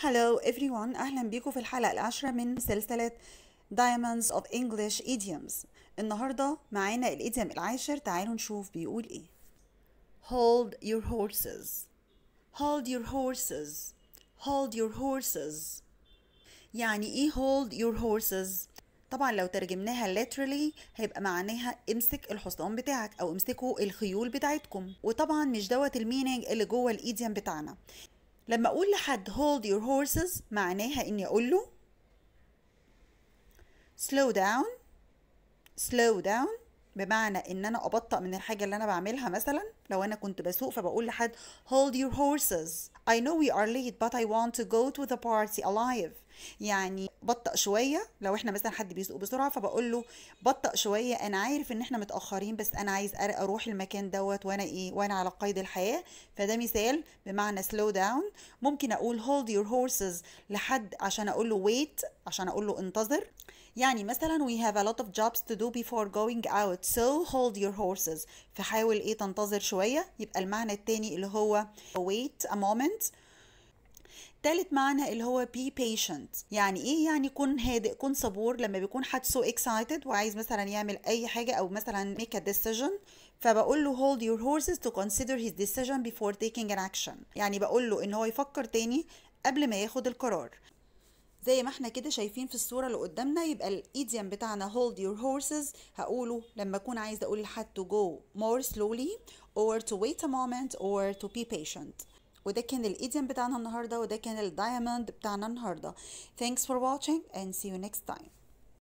Hello everyone أهلا بيكم في الحلقة العاشرة من سلسلة Diamonds of English Idioms النهاردة معانا الإيديوم العاشر تعالوا نشوف بيقول إيه Hold your horses Hold your horses Hold your horses يعني إيه hold your horses طبعا لو ترجمناها literally هيبقى معناها امسك الحصان بتاعك او امسكوا الخيول بتاعتكم وطبعا مش دوت المينينج اللي جوه الايديوم بتاعنا لما اقول لحد hold your horses معناها اني اقول له slow down slow down بمعنى ان انا ابطأ من الحاجة اللي انا بعملها مثلا لو انا كنت بسوق فبقول لحد hold your horses I know we are late but I want to go to the party alive يعني بطأ شوية لو احنا مثلا حد بيسوق بسرعة فبقول له بطأ شوية انا عارف ان احنا متأخرين بس انا عايز اروح المكان دوت وانا ايه وانا على قيد الحياة فده مثال بمعنى slow down ممكن اقول hold your horses لحد عشان اقول له wait عشان اقول له انتظر يعني مثلا we have a lot of jobs to do before going out so hold your horses فحاول ايه تنتظر شوية يبقى المعنى التاني اللي هو wait a moment تالت معنى اللي هو be patient يعني ايه يعني كن هادئ كن صبور لما بيكون حد so excited وعايز مثلا يعمل اي حاجة او مثلا make a decision فبقول له hold your horses to consider his decision before taking an action يعني بقول له ان هو يفكر تاني قبل ما ياخد القرار زي ما احنا كده شايفين في الصورة اللي قدامنا يبقى الايديوم بتاعنا hold your horses هقوله لما اكون عايز اقول لحد to go more slowly or to wait a moment or to be patient وده كان الايديوم بتاعنا النهارده وده كان الدايموند بتاعنا النهارده thanks for watching and see you next time